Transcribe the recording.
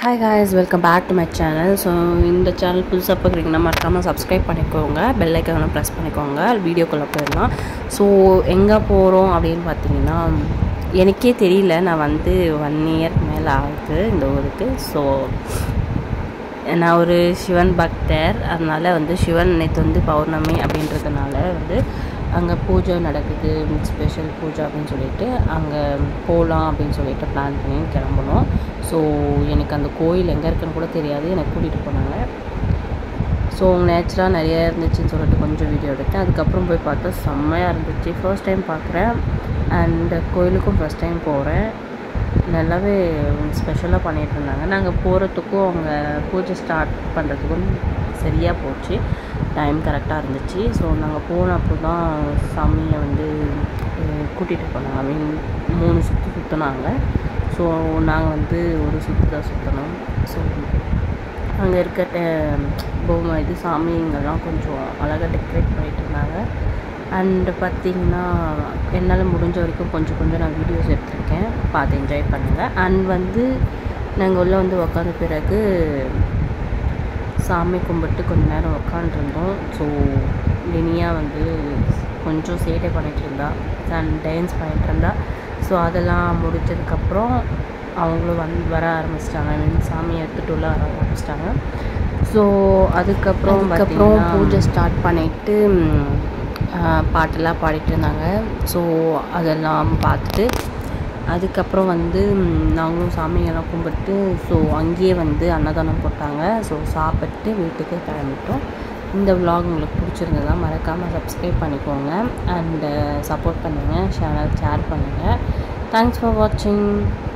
hi guys welcome back to my channel so இந்த channel புதுசாக பார்க்குறீங்கன்னா மறக்காமல் சப்ஸ்கிரைப் பண்ணிக்கோங்க பெல் ஐக்கானை ப்ரெஸ் பண்ணிக்கோங்க வீடியோக்குள்ளே போயிடலாம் ஸோ எங்கே போகிறோம் அப்படின்னு பார்த்தீங்கன்னா எனக்கே தெரியல நான் வந்து ஒன் இயர் மேலே ஆகுது இந்த ஊருக்கு ஸோ நான் ஒரு சிவன் பக்தர் அதனால் வந்து சிவன் நேற்று வந்து பௌர்ணமி அப்படின்றதுனால வந்து அங்கே பூஜை நடக்குது ஸ்பெஷல் பூஜை அப்படின்னு சொல்லிட்டு அங்கே போகலாம் அப்படின்னு சொல்லிட்டு பிளான் பண்ணி கிளம்பணும் ஸோ எனக்கு அந்த கோயில் எங்கே இருக்குன்னு கூட தெரியாது எனக்கு கூட்டிகிட்டு போனாங்க ஸோ நேச்சராக நிறைய இருந்துச்சுன்னு சொல்லிட்டு கொஞ்சம் வீடியோ எடுத்தேன் அதுக்கப்புறம் போய் பார்த்தா செம்மையாக இருந்துச்சு ஃபர்ஸ்ட் டைம் பார்க்குறேன் அண்ட் கோயிலுக்கும் ஃபஸ்ட் டைம் போகிறேன் நல்லாவே ஸ்பெஷலாக பண்ணிகிட்டு இருந்தாங்க நாங்கள் போகிறதுக்கும் அவங்க பூஜை ஸ்டார்ட் பண்ணுறதுக்கும் சரியாக போச்சு டைம் கரெக்டாக இருந்துச்சு ஸோ நாங்கள் போனப்போ தான் சாமியை வந்து கூட்டிகிட்டு போனாங்க ஐ மீன் மூணு சுற்று சுற்றினாங்க ஸோ நாங்கள் வந்து ஒரு சுற்று தான் சுற்றணும் ஸோ அங்கே இருக்க பொம்மை இது சாமிங்கெல்லாம் கொஞ்சம் அழகாக டெக்கரேட் பண்ணிகிட்டு இருந்தாங்க அண்டு பார்த்திங்கன்னா என்னால் முடிஞ்ச வரைக்கும் கொஞ்சம் கொஞ்சம் நான் வீடியோஸ் எடுத்திருக்கேன் பார்த்து என்ஜாய் பண்ணுங்கள் அண்ட் வந்து நாங்கள் உள்ளே வந்து உக்காந்த பிறகு சாமி கும்பிட்டு கொஞ்ச நேரம் உக்காண்ட்ருந்தோம் ஸோ லினியாக வந்து கொஞ்சம் சேட்டை பண்ணிகிட்டு இருந்தா அண்ட் டான்ஸ் பண்ணிகிட்டு இருந்தா ஸோ அதெல்லாம் முடிச்சதுக்கப்புறம் அவங்களும் வந்து வர ஆரம்பிச்சிட்டாங்க ஐ மீன் சாமியை எடுத்துகிட்டு உள்ள வர ஆரம்பிச்சிட்டாங்க ஸோ அதுக்கப்புறம் அதுக்கப்புறம் பூஜை ஸ்டார்ட் பண்ணிவிட்டு பாட்டெல்லாம் பாடிட்டு இருந்தாங்க ஸோ அதெல்லாம் பார்த்துட்டு அதுக்கப்புறம் வந்து நாங்களும் சாமியெல்லாம் கும்பிட்டு ஸோ அங்கேயே வந்து அன்னதானம் போட்டாங்க ஸோ சாப்பிட்டு வீட்டுக்கு கிளம்பிட்டோம் இந்த விலாக் உங்களுக்கு பிடிச்சிருந்ததா மறக்காமல் சப்ஸ்கிரைப் பண்ணிக்கோங்க அண்டு சப்போர்ட் பண்ணுங்கள் சேனல் ஷேர் பண்ணுங்கள் தேங்க்ஸ் ஃபார் வாட்சிங்